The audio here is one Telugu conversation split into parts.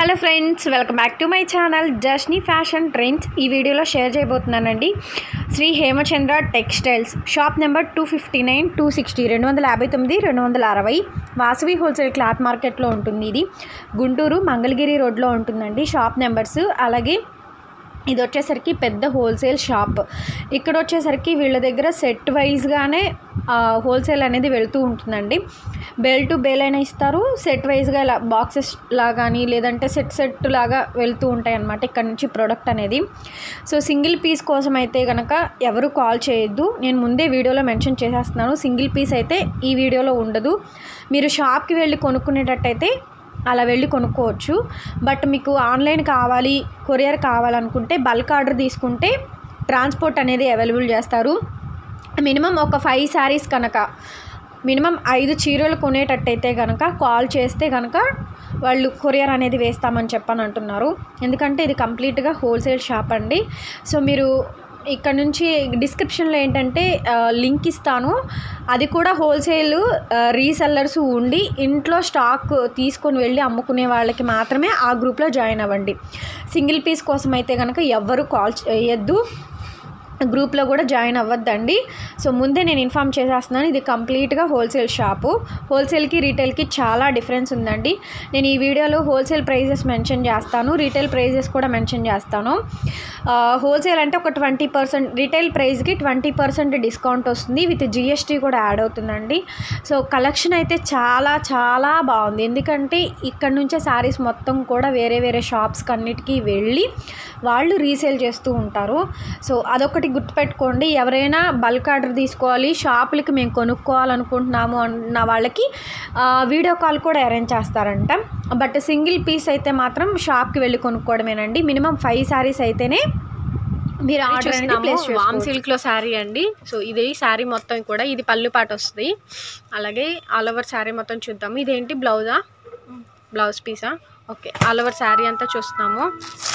Hello friends welcome back to my channel Jasni fashion trends ఈ వీడియోలో షేర్ చేయబోతున్నానండి Shri Hemachandra textiles shop number two fifty nine two sixty రెండు వందల యాభై తొమ్మిది రెండు వందల అరవై వాసవి హోల్సేల్ క్లాత్ మార్కెట్లో ఉంటుంది ఇది గుంటూరు మంగళగిరి రోడ్లో ఉంటుందండి షాప్ నెంబర్స్ అలాగే ఇది వచ్చేసరికి పెద్ద హోల్సేల్ షాప్ ఇక్కడ వచ్చేసరికి వీళ్ళ దగ్గర సెట్ వైజ్గానే హోల్సేల్ అనేది వెళ్తూ ఉంటుందండి బెల్ టు బెల్ అయినా ఇస్తారు సెట్ వైజ్గా ఇలా బాక్సెస్ లాగా కానీ లేదంటే సెట్ సెట్ లాగా వెళ్తూ ఉంటాయి అన్నమాట ఇక్కడ నుంచి ప్రోడక్ట్ అనేది సో సింగిల్ పీస్ కోసం అయితే కనుక ఎవరు కాల్ చేయొద్దు నేను ముందే వీడియోలో మెన్షన్ చేసేస్తున్నాను సింగిల్ పీస్ అయితే ఈ వీడియోలో ఉండదు మీరు షాప్కి వెళ్ళి కొనుక్కునేటట్టయితే అలా వెళ్ళి కొనుక్కోవచ్చు బట్ మీకు ఆన్లైన్ కావాలి కొరియర్ కావాలనుకుంటే బల్క్ ఆర్డర్ తీసుకుంటే ట్రాన్స్పోర్ట్ అనేది అవైలబుల్ చేస్తారు మినిమం ఒక ఫైవ్ శారీస్ కనుక మినిమం ఐదు చీరలు కొనేటట్టయితే కనుక కాల్ చేస్తే కనుక వాళ్ళు కొరియర్ అనేది వేస్తామని చెప్పని అంటున్నారు ఎందుకంటే ఇది కంప్లీట్గా హోల్సేల్ షాప్ అండి సో మీరు ఇక్కడ నుంచి డిస్క్రిప్షన్లో ఏంటంటే లింక్ ఇస్తాను అది కూడా హోల్సేల్ రీసెల్లర్స్ ఉండి ఇంట్లో స్టాక్ తీసుకొని వెళ్ళి అమ్ముకునే వాళ్ళకి మాత్రమే ఆ గ్రూప్లో జాయిన్ అవ్వండి సింగిల్ పీస్ కోసం అయితే కనుక ఎవ్వరు కాల్ చేయొద్దు గ్రూప్లో కూడా జాయిన్ అవ్వద్దండి సో ముందే నేను ఇన్ఫామ్ చేసేస్తున్నాను ఇది కంప్లీట్గా హోల్సేల్ షాపు హోల్సేల్కి రీటైల్కి చాలా డిఫరెన్స్ ఉందండి నేను ఈ వీడియోలో హోల్సేల్ ప్రైజెస్ మెన్షన్ చేస్తాను రీటైల్ ప్రైజెస్ కూడా మెన్షన్ చేస్తాను హోల్సేల్ అంటే ఒక ట్వంటీ పర్సెంట్ రీటైల్ ప్రైస్కి ట్వంటీ పర్సెంట్ డిస్కౌంట్ వస్తుంది విత్ జిఎస్టీ కూడా యాడ్ అవుతుందండి సో కలెక్షన్ అయితే చాలా చాలా బాగుంది ఎందుకంటే ఇక్కడ నుంచే శారీస్ మొత్తం కూడా వేరే వేరే షాప్స్కి అన్నిటికీ వెళ్ళి వాళ్ళు రీసేల్ చేస్తూ ఉంటారు సో అదొకటి గుర్తుపెట్టుకోండి ఎవరైనా బల్క్ ఆర్డర్ తీసుకోవాలి షాపులకి మేము కొనుక్కోవాలనుకుంటున్నాము అన్న వాళ్ళకి వీడియో కాల్ కూడా అరేంజ్ చేస్తారంట బట్ సింగిల్ పీస్ అయితే మాత్రం షాప్కి వెళ్ళి కొనుక్కోవడమేనండి మినిమం ఫైవ్ శారీస్ అయితేనే మీరు ఆర్డర్ అనేది ప్లేస్ వామ్ చేసుకోవచ్చు. సిల్క్ లో శారీ అండి సో ఇది శారీ మొత్తం కూడా ఇది పళ్ళు పాట వస్తుంది అలాగే ఆల్ ఓవర్ శారీ మొత్తం చూద్దాము ఇదేంటి బ్లౌజా బ్లౌజ్ పీసా ఓకే ఆల్ ఓవర్ శారీ అంతా చూస్తున్నాము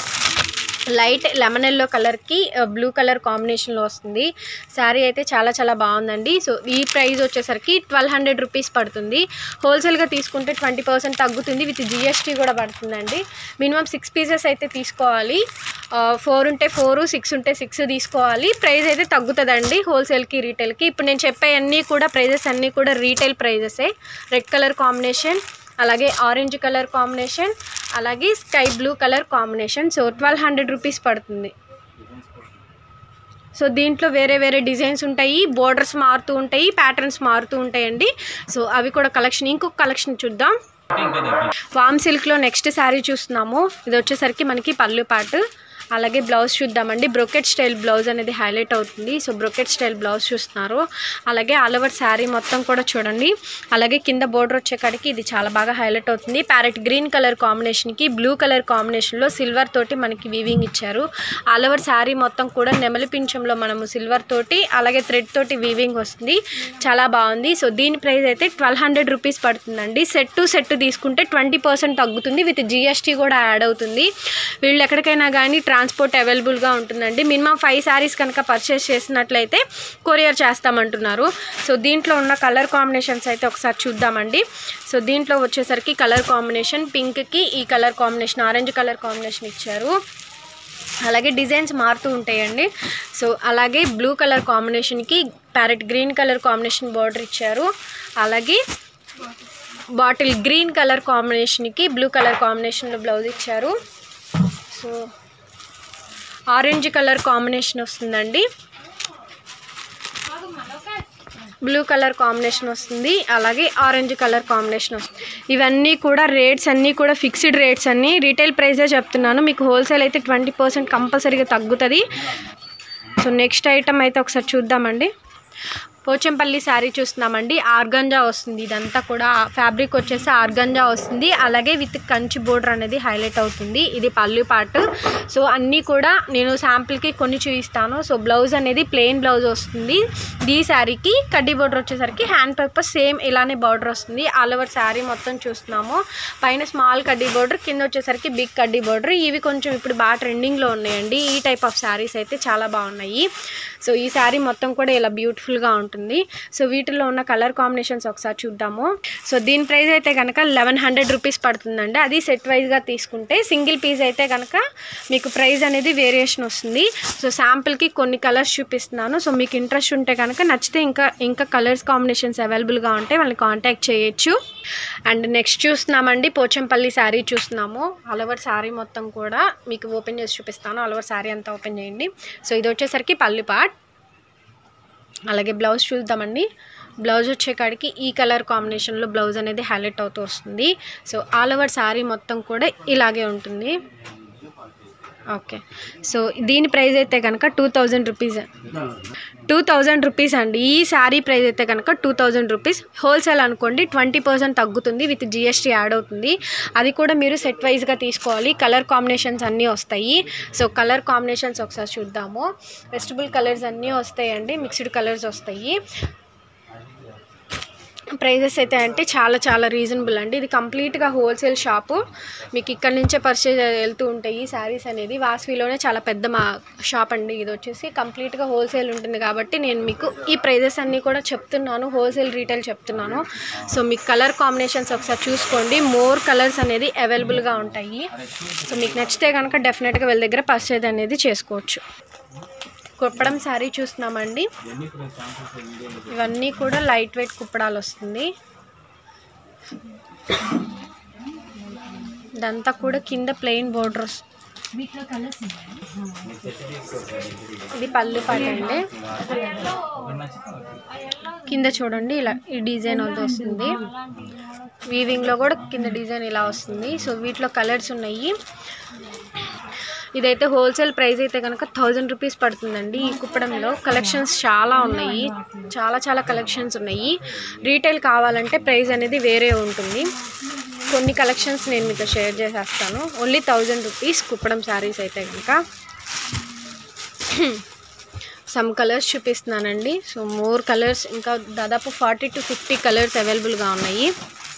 లైట్ లెమన్ ఎల్లో కలర్కి బ్లూ కలర్ కాంబినేషన్లో వస్తుంది శారీ అయితే చాలా చాలా బాగుందండి సో ఈ ప్రైస్ వచ్చేసరికి ట్వెల్వ్ హండ్రెడ్ రూపీస్ పడుతుంది హోల్సేల్గా తీసుకుంటే ట్వంటీ పర్సెంట్ తగ్గుతుంది విత్ జిఎస్టీ కూడా పడుతుందండి మినిమం సిక్స్ పీసెస్ అయితే తీసుకోవాలి ఫోర్ ఉంటే ఫోర్ సిక్స్ ఉంటే సిక్స్ తీసుకోవాలి ప్రైస్ అయితే తగ్గుతుందండి హోల్సేల్కి రీటైల్కి ఇప్పుడు నేను చెప్పే అన్నీ కూడా ప్రైజెస్ అన్నీ కూడా రీటైల్ ప్రైజెసే రెడ్ కలర్ కాంబినేషన్ అలాగే ఆరెంజ్ కలర్ కాంబినేషన్ అలాగే sky blue colour combination so twelve hundred rupees పడుతుంది సో దీంట్లో వేరే వేరే డిజైన్స్ ఉంటాయి బోర్డర్స్ మారుతూ ఉంటాయి ప్యాటర్న్స్ మారుతూ ఉంటాయండి సో అవి కూడా కలెక్షన్ ఇంకొక కలెక్షన్ చూద్దాం వామ్ సిల్క్లో నెక్స్ట్ శారీ చూస్తున్నాము ఇది వచ్చేసరికి మనకి పళ్ళు పాటు అలాగే బ్లౌజ్ చూద్దామండి బ్రొకెట్ స్టైల్ బ్లౌజ్ అనేది హైలైట్ అవుతుంది సో బ్రొకెట్ స్టైల్ బ్లౌజ్ చూస్తున్నారు అలాగే ఆల్ ఓవర్ శారీ మొత్తం కూడా చూడండి అలాగే కింద బోర్డర్ వచ్చే కాడికి ఇది చాలా బాగా హైలైట్ అవుతుంది ప్యారెట్ గ్రీన్ కలర్ కాంబినేషన్కి బ్లూ కలర్ కాంబినేషన్లో సిల్వర్ తోటి మనకి వీవింగ్ ఇచ్చారు ఆల్ ఓవర్ శారీ మొత్తం కూడా నెమలి పింఛంలో మనము సిల్వర్ తోటి అలాగే థ్రెడ్ తోటి వీవింగ్ వస్తుంది చాలా బాగుంది సో దీని ప్రైస్ అయితే ట్వెల్వ్ హండ్రెడ్ రూపీస్ పడుతుందండి సెట్ టు సెట్ తీసుకుంటే ట్వంటీ పర్సెంట్ తగ్గుతుంది విత్ జిఎస్టీ కూడా యాడ్ అవుతుంది వీళ్ళు ఎక్కడికైనా కానీ ట్రాన్స్పోర్ట్ అవైలబుల్గా ఉంటుందండి మినిమం ఫైవ్ శారీస్ కనుక పర్చేస్ చేసినట్లయితే కొరియర్ చేస్తామంటున్నారు సో దీంట్లో ఉన్న కలర్ కాంబినేషన్స్ అయితే ఒకసారి చూద్దామండి సో దీంట్లో వచ్చేసరికి కలర్ కాంబినేషన్ పింక్కి ఈ colour combination orange colour combination ఇచ్చారు అలాగే డిజైన్స్ మారుతూ ఉంటాయండి సో అలాగే బ్లూ కలర్ కాంబినేషన్కి parrot green colour combination border ఇచ్చారు అలాగే బాటిల్ గ్రీన్ కలర్ కాంబినేషన్కి బ్లూ కలర్ కాంబినేషన్లో బ్లౌజ్ ఇచ్చారు సో ఆరెంజ్ కలర్ కాంబినేషన్ వస్తుందండి బ్లూ కలర్ కాంబినేషన్ వస్తుంది అలాగే ఆరెంజ్ కలర్ కాంబినేషన్ వస్తుంది ఇవన్నీ కూడా రేట్స్ అన్నీ కూడా ఫిక్స్డ్ రేట్స్ అన్నీ రీటైల్ ప్రైజే చెప్తున్నాను మీకు హోల్సేల్ అయితే ట్వంటీ పర్సెంట్ కంపల్సరీగా తగ్గుతుంది సో నెక్స్ట్ ఐటమ్ అయితే ఒకసారి చూద్దామండి పోచంపల్లి శారీ చూస్తున్నామండి ఆర్గంజా వస్తుంది ఇదంతా కూడా ఫ్యాబ్రిక్ వచ్చేసి ఆర్గంజా వస్తుంది అలాగే విత్ కంచి బోర్డర్ అనేది హైలైట్ అవుతుంది ఇది పళ్ళు పార్ట్ సో అన్నీ కూడా నేను శాంపుల్కి కొన్ని చూపిస్తాను సో బ్లౌజ్ అనేది ప్లెయిన్ బ్లౌజ్ వస్తుంది ఈ శారీకి కడ్డీ బోర్డర్ వచ్చేసరికి హ్యాండ్ పర్పస్ సేమ్ ఇలానే బార్డర్ వస్తుంది ఆల్ ఓవర్ శారీ మొత్తం చూస్తున్నాము పైన స్మాల్ కడ్డీ బోర్డర్ కింద వచ్చేసరికి బిగ్ కడ్డీ బోర్డర్ ఇవి కొంచెం ఇప్పుడు బాగా ట్రెండింగ్లో ఉన్నాయండి ఈ టైప్ ఆఫ్ శారీస్ అయితే చాలా బాగున్నాయి సో ఈ శారీ మొత్తం కూడా ఇలా బ్యూటిఫుల్గా ఉంటుంది ఉంటుంది సో వీటిలో ఉన్న కలర్ కాంబినేషన్స్ ఒకసారి చూద్దాము సో దీని ప్రైస్ అయితే కనుక లెవెన్ హండ్రెడ్ రూపీస్ పడుతుందండి అది సెట్ వైజ్గా తీసుకుంటే సింగిల్ పీస్ అయితే కనుక మీకు ప్రైస్ అనేది వేరియేషన్ వస్తుంది సో శాంపుల్కి కొన్ని కలర్స్ చూపిస్తున్నాను సో మీకు ఇంట్రెస్ట్ ఉంటే కనుక నచ్చితే ఇంకా ఇంకా కలర్స్ కాంబినేషన్స్ అవైలబుల్గా ఉంటే వాళ్ళని కాంటాక్ట్ చేయొచ్చు అండ్ నెక్స్ట్ చూస్తున్నామండి పోచంపల్లి శారీ చూస్తున్నాము ఆల్ ఓవర్ శారీ మొత్తం కూడా మీకు ఓపెన్ చేసి చూపిస్తాను ఆల్ ఓవర్ శారీ అంతా ఓపెన్ చేయండి సో ఇది వచ్చేసరికి పల్లి పార్ట్ అలాగే బ్లౌజ్ చూద్దామండి బ్లౌజ్ వచ్చే కాడికి ఈ కలర్ కాంబినేషన్లో బ్లౌజ్ అనేది హైలైట్ అవుతూ వస్తుంది సో ఆల్ ఓవర్ శారీ మొత్తం కూడా ఇలాగే ఉంటుంది ఓకే సో దీని ప్రైస్ అయితే కనుక two thousand rupees two thousand rupees అండి ఈ శారీ ప్రైస్ అయితే కనుక టూ థౌజండ్ రూపీస్ హోల్సేల్ అనుకోండి ట్వంటీ పర్సెంట్ తగ్గుతుంది విత్ జిఎస్టీ యాడ్ అవుతుంది అది కూడా మీరు సెట్ వైజ్గా తీసుకోవాలి కలర్ కాంబినేషన్స్ అన్నీ వస్తాయి సో కలర్ కాంబినేషన్స్ ఒకసారి చూద్దాము వెజిటబుల్ కలర్స్ అన్నీ వస్తాయండి మిక్స్డ్ కలర్స్ వస్తాయి ప్రైజెస్ అయితే అంటే చాలా చాలా రీజనబుల్ అండి ఇది కంప్లీట్గా హోల్సేల్ షాపు మీకు ఇక్కడ నుంచే పర్చేజ్ వెళ్తూ ఉంటాయి శారీస్ అనేది వాస్విలోనే చాలా పెద్ద మా షాప్ అండి ఇది వచ్చేసి కంప్లీట్గా హోల్సేల్ ఉంటుంది కాబట్టి నేను మీకు ఈ ప్రైజెస్ అన్నీ కూడా చెప్తున్నాను హోల్సేల్ రీటైల్ చెప్తున్నాను సో మీకు కలర్ కాంబినేషన్స్ ఒకసారి చూసుకోండి మోర్ కలర్స్ అనేది అవైలబుల్గా ఉంటాయి సో మీకు నచ్చితే కనుక డెఫినెట్గా వీళ్ళ దగ్గర పర్చేజ్ అనేది చేసుకోవచ్చు కుప్పడం శారీ చూస్తున్నామండి ఇవన్నీ కూడా లైట్ వెయిట్ కుప్పడాలు వస్తుంది ఇదంతా కూడా కింద ప్లెయిన్ బోర్డర్ ఇది పళ్ళు పాట అండి కింద చూడండి ఇలా ఈ డిజైన్ అది వస్తుంది వీవింగ్లో కూడా కింద డిజైన్ ఇలా వస్తుంది సో వీటిలో కలర్స్ ఉన్నాయి ఇదైతే హోల్సేల్ ప్రైస్ అయితే కనుక థౌజండ్ రూపీస్ పడుతుందండి ఈ కుప్పడంలో కలెక్షన్స్ చాలా ఉన్నాయి చాలా చాలా కలెక్షన్స్ ఉన్నాయి రీటైల్ కావాలంటే ప్రైస్ అనేది వేరే ఉంటుంది కొన్ని కలెక్షన్స్ నేను మీతో షేర్ చేసేస్తాను only thousand rupees Kuppadam saris అయితే కనుక సమ్ కలర్స్ చూపిస్తున్నానండి సో మోర్ కలర్స్ ఇంకా దాదాపు ఫార్టీ టు ఫిఫ్టీ కలర్స్ అవైలబుల్గా ఉన్నాయి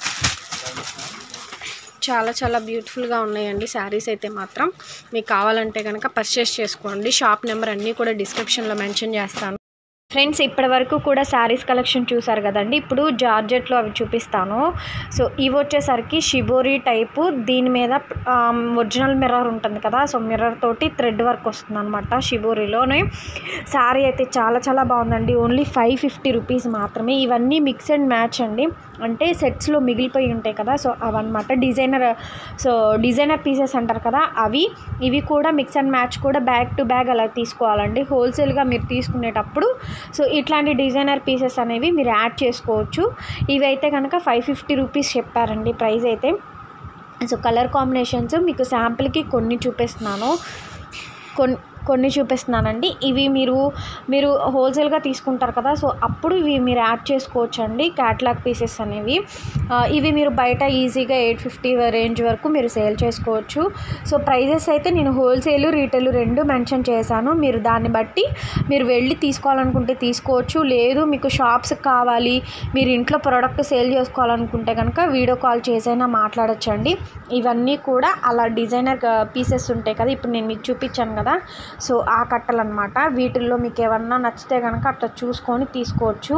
చాలా చాలా బ్యూటిఫుల్గా ఉన్నాయండి శారీస్ అయితే మాత్రం మీకు కావాలంటే కనుక పర్చేస్ చేసుకోండి షాప్ నెంబర్ అన్నీ కూడా డిస్క్రిప్షన్లో మెన్షన్ చేస్తాను ఫ్రెండ్స్ ఇప్పటి వరకు కూడా శారీస్ కలెక్షన్ చూసారు కదండి ఇప్పుడు జార్జెట్లో అవి చూపిస్తాను సో ఇవి వచ్చేసరికి షిబోరి టైపు దీని మీద ఒరిజినల్ మిర్రర్ ఉంటుంది కదా సో మిర్రర్ తోటి థ్రెడ్ వర్క్ వస్తుంది అనమాట షిబోరిలోనే శారీ అయితే చాలా చాలా బాగుందండి ఓన్లీ ఫైవ్ ఫిఫ్టీ రూపీస్ మాత్రమే ఇవన్నీ మిక్స్ అండ్ మ్యాచ్ అండి అంటే సెట్స్లో మిగిలిపోయి ఉంటాయి కదా సో అవన్నమాట డిజైనర్ సో డిజైనర్ పీసెస్ అంటారు కదా అవి ఇవి కూడా మిక్స్ అండ్ మ్యాచ్ కూడా బ్యాగ్ టు బ్యాగ్ అలా తీసుకోవాలండి హోల్సేల్గా మీరు తీసుకునేటప్పుడు సో ఇట్లాంటి డిజైనర్ పీసెస్ అనేవి మీరు యాడ్ చేసుకోవచ్చు ఇవి అయితే కనుక ఫైవ్ ఫిఫ్టీ రూపీస్ చెప్పారండి ప్రైస్ అయితే సో కలర్ కాంబినేషన్స్ మీకు శాంపుల్కి కొన్ని చూపిస్తున్నాను కొన్ని కొన్ని చూపిస్తున్నానండి ఇవి మీరు మీరు హోల్సేల్గా తీసుకుంటారు కదా సో అప్పుడు ఇవి మీరు యాడ్ చేసుకోవచ్చు అండి క్యాట్లాగ్ పీసెస్ అనేవి ఆ, ఇవి మీరు బయట ఈజీగా ఎయిట్ ఫిఫ్టీ రేంజ్ వరకు మీరు సేల్ చేసుకోవచ్చు సో ప్రైజెస్ అయితే నేను హోల్సేల్ రీటైల్ రెండు మెన్షన్ చేశాను మీరు దాన్ని బట్టి మీరు వెళ్ళి తీసుకోవాలనుకుంటే తీసుకోవచ్చు లేదు మీకు షాప్స్ కావాలి మీరు ఇంట్లో ప్రోడక్ట్ సేల్ చేసుకోవాలనుకుంటే కనుక వీడియో కాల్ చేసైనా మాట్లాడొచ్చండి ఇవన్నీ కూడా అలా డిజైనర్ పీసెస్ ఉంటాయి కదా ఇప్పుడు నేను మీకు చూపించాను కదా సో ఆ కట్టలు అనమాట వీటిల్లో మీకు ఏమన్నా నచ్చితే కనుక అట్లా చూసుకొని తీసుకోవచ్చు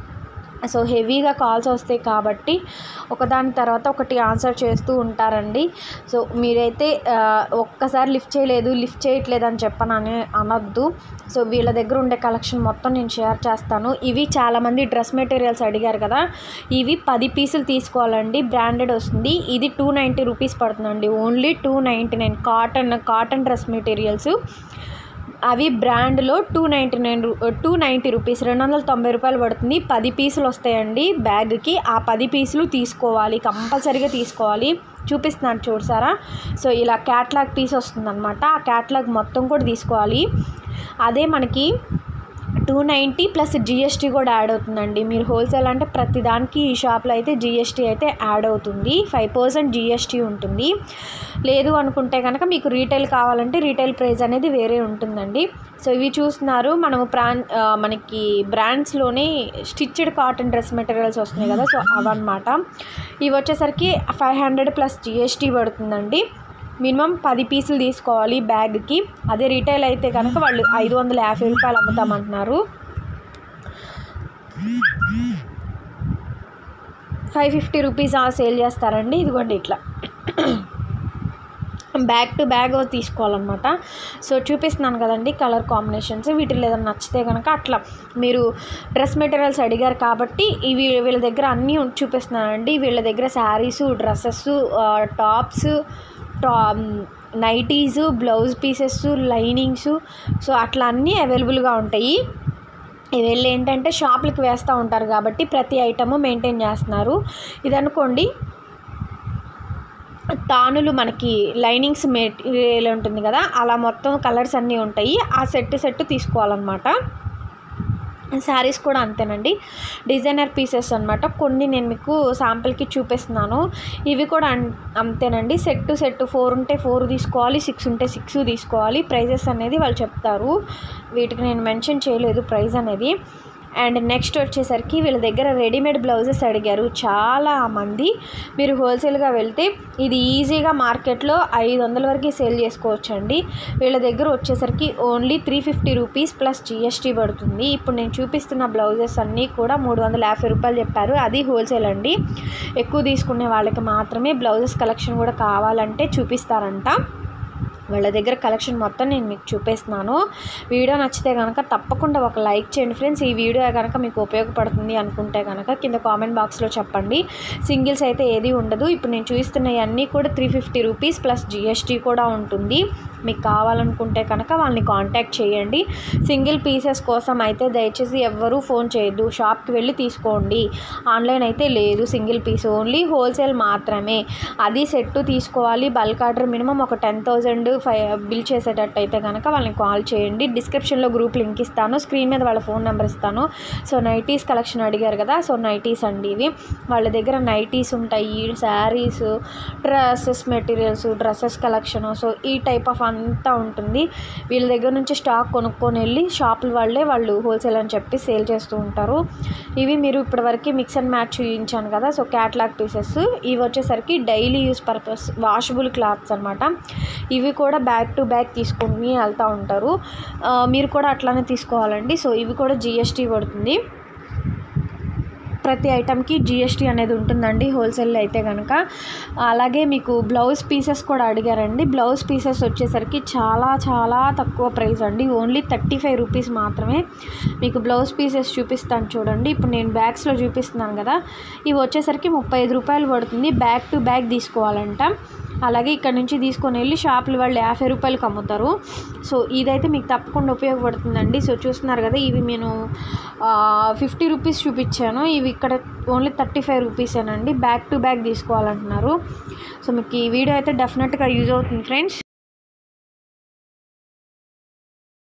సో హెవీగా కాల్స్ వస్తాయి కాబట్టి ఒకదాని తర్వాత ఒకటి ఆన్సర్ చేస్తూ ఉంటారండి సో మీరైతే ఆ, ఒక్కసారి లిఫ్ట్ చేయలేదు లిఫ్ట్ చేయట్లేదు అని చెప్పనని అనొద్దు సో వీళ్ళ దగ్గర ఉండే కలెక్షన్ మొత్తం నేను షేర్ చేస్తాను ఇవి చాలామంది డ్రెస్ మెటీరియల్స్ అడిగారు కదా ఇవి పది పీసులు తీసుకోవాలండి బ్రాండెడ్ వస్తుంది ఇది టూ నైంటీ రూపీస్ పడుతుందండి only two ninety nine cotton cotton dress materials అవి బ్రాండ్లో two ninety nine two ninety rupees రెండు వందల తొంభై రూపాయలు పడుతుంది పది పీసులు వస్తాయండి బ్యాగ్కి ఆ పది పీసులు తీసుకోవాలి కంపల్సరీగా తీసుకోవాలి చూపిస్తున్నాను చూసారా సో ఇలా క్యాట్లాగ్ పీస్ వస్తుందన్నమాట ఆ క్యాట్లాగ్ మొత్తం కూడా తీసుకోవాలి అదే మనకి టూ నైంటీ ప్లస్ జిఎస్టీ కూడా యాడ్ అవుతుందండి మీరు హోల్సేల్ అంటే ప్రతి దానికి ఈ షాప్లో అయితే జిఎస్టీ అయితే యాడ్ అవుతుంది ఫైవ్ పర్సెంట్ జిఎస్టీ ఉంటుంది లేదు అనుకుంటే కనుక మీకు రీటైల్ కావాలంటే రీటైల్ ప్రైస్ అనేది వేరే ఉంటుందండి సో ఇవి చూస్తున్నారు మనము బ్రాండ్ ఆ, మనకి బ్రాండ్స్లోనే స్టిచ్డ్ కాటన్ డ్రెస్ మెటీరియల్స్ వస్తున్నాయి కదా సో అవన్నమాట ఇవి వచ్చేసరికి ఫైవ్ హండ్రెడ్ ప్లస్ జిఎస్టీ పడుతుందండి మినిమం పది పీసులు తీసుకోవాలి బ్యాగ్కి అదే రీటైల్ అయితే కనుక వాళ్ళు ఐదు వందల యాభై రూపాయలు అమ్ముతామంటున్నారు ఫైవ్ ఫిఫ్టీ రూపీస్ సేల్ చేస్తారండి ఇదిగోండి ఇట్లా బ్యాక్ టు బ్యాగ్ తీసుకోవాలన్నమాట సో చూపిస్తున్నాను కదండి కలర్ కాంబినేషన్స్ వీటిలో ఏదైనా నచ్చితే కనుక అట్లా మీరు డ్రెస్ మెటీరియల్స్ అడిగారు కాబట్టి ఇవి వీళ్ళ దగ్గర అన్నీ ఉం- చూపిస్తున్నానండి వీళ్ళ దగ్గర శారీస్ డ్రెస్సెస్ టాప్స్ టా nighties blouse pieces linings so అట్లా అన్నీ అవైలబుల్గా ఉంటాయి వీళ్ళు ఏంటంటే షాపులకు వేస్తూ ఉంటారు కాబట్టి ప్రతి ఐటము మెయింటైన్ చేస్తున్నారు ఇది అనుకోండి తానులు మనకి లైనింగ్స్ మెటీరియల్ ఉంటుంది కదా అలా మొత్తం కలర్స్ అన్నీ ఉంటాయి ఆ సెట్ సెట్ తీసుకోవాలన్నమాట శారీస్ కూడా అంతేనండి డిజైనర్ పీసెస్ అనమాట కొన్ని నేను మీకు శాంపుల్కి చూపిస్తున్నాను ఇవి కూడా అన్- అంతేనండి సెట్ టు సెట్ ఫోర్ ఉంటే ఫోర్ తీసుకోవాలి సిక్స్ ఉంటే సిక్స్ తీసుకోవాలి ప్రైజెస్ అనేది వాళ్ళు చెప్తారు వీటికి నేను మెన్షన్ చేయలేదు ప్రైస్ అనేది అండ్ నెక్స్ట్ వచ్చేసరికి వీళ్ళ దగ్గర రెడీమేడ్ బ్లౌజెస్ అడిగారు చాలా మంది మీరు హోల్సేల్గా వెళ్తే ఇది ఈజీగా మార్కెట్లో ఐదు వందల వరకు సేల్ చేసుకోవచ్చండి వీళ్ళ దగ్గర వచ్చేసరికి only three fifty rupees plus GST పడుతుంది ఇప్పుడు నేను చూపిస్తున్న బ్లౌజెస్ అన్నీ కూడా మూడు వందల యాభై రూపాయలు చెప్పారు అది హోల్సేల్ అండి ఎక్కువ తీసుకునే వాళ్ళకి మాత్రమే బ్లౌజెస్ కలెక్షన్ కూడా కావాలంటే చూపిస్తారంట వాళ్ళ దగ్గర కలెక్షన్ మొత్తం నేను మీకు చూపిస్తున్నాను వీడియో నచ్చితే కనుక తప్పకుండా ఒక లైక్ చేయండి ఫ్రెండ్స్ ఈ వీడియో కనుక మీకు ఉపయోగపడుతుంది అనుకుంటే కనుక కింద కామెంట్ బాక్స్లో చెప్పండి సింగిల్స్ అయితే ఏది ఉండదు ఇప్పుడు నేను చూపిస్తున్నవి అన్నీ కూడా three fifty rupees plus GST కూడా ఉంటుంది మీకు కావాలనుకుంటే కనుక వాళ్ళని కాంటాక్ట్ చేయండి సింగిల్ పీసెస్ కోసం అయితే దయచేసి ఎవ్వరూ ఫోన్ చేయొద్దు షాప్కి వెళ్ళి తీసుకోండి ఆన్లైన్ అయితే లేదు సింగిల్ పీస్ ఓన్లీ హోల్సేల్ మాత్రమే అది సెట్ తీసుకోవాలి బల్క్ ఆర్డర్ మినిమం ఒక టెన్ థౌజండ్ ఫైవ్ బిల్ చేసేటట్టు అయితే కనుక వాళ్ళని కాల్ చేయండి డిస్క్రిప్షన్లో గ్రూప్ లింక్ ఇస్తాను స్క్రీన్ మీద వాళ్ళ ఫోన్ నెంబర్ ఇస్తాను సో నైటీస్ కలెక్షన్ అడిగారు కదా సో నైటీస్ అండి ఇవి వాళ్ళ దగ్గర నైటీస్ ఉంటాయి saris dresses materials dresses collection so ఈ టైప్ ఆఫ్ అంతా ఉంటుంది వీళ్ళ దగ్గర నుంచి స్టాక్ కొనుక్కొని వెళ్ళి షాపుల వాళ్ళే వాళ్ళు హోల్సేల్ అని చెప్పి సేల్ చేస్తూ ఉంటారు ఇవి మీరు ఇప్పటివరకు మిక్స్ అండ్ మ్యాచ్ చూపించాను కదా సో క్యాట్లాగ్ పీసెస్ ఇవి వచ్చేసరికి daily use purpose washable clothes అనమాట ఇవి కూడా బ్యాక్ టు బ్యాక్ తీసుకుని వెళ్తూ ఉంటారు ఆ, మీరు కూడా అట్లానే తీసుకోవాలండి సో ఇవి కూడా జిఎస్టీ పడుతుంది ప్రతి ఐటమ్కి జిఎస్టీ అనేది ఉంటుందండి హోల్సేల్లో అయితే కనుక అలాగే మీకు బ్లౌజ్ పీసెస్ కూడా అడిగారండి బ్లౌజ్ పీసెస్ వచ్చేసరికి చాలా చాలా తక్కువ ప్రైస్ అండి ఓన్లీ థర్టీ ఫైవ్ రూపీస్ మాత్రమే మీకు బ్లౌజ్ పీసెస్ చూపిస్తాను చూడండి ఇప్పుడు నేను బ్యాగ్స్లో చూపిస్తున్నాను కదా ఇవి వచ్చేసరికి ముప్పై ఐదు రూపాయలు పడుతుంది బ్యాగ్ టు బ్యాగ్ తీసుకోవాలంట అలాగే ఇక్కడ నుంచి తీసుకొని వెళ్ళి షాపులు వాళ్ళు యాభై రూపాయలకి అమ్ముతారు సో ఇదైతే మీకు తప్పకుండా ఉపయోగపడుతుందండి సో చూస్తున్నారు కదా ఇవి నేను ఫిఫ్టీ రూపీస్ చూపించాను ఇవి ఇక్కడ ఓన్లీ థర్టీ ఫైవ్ రూపీసేనండి బ్యాక్ టు బ్యాక్ తీసుకోవాలంటున్నారు సో మీకు ఈ వీడియో అయితే డెఫినెట్గా యూజ్ అవుతుంది ఫ్రెండ్స్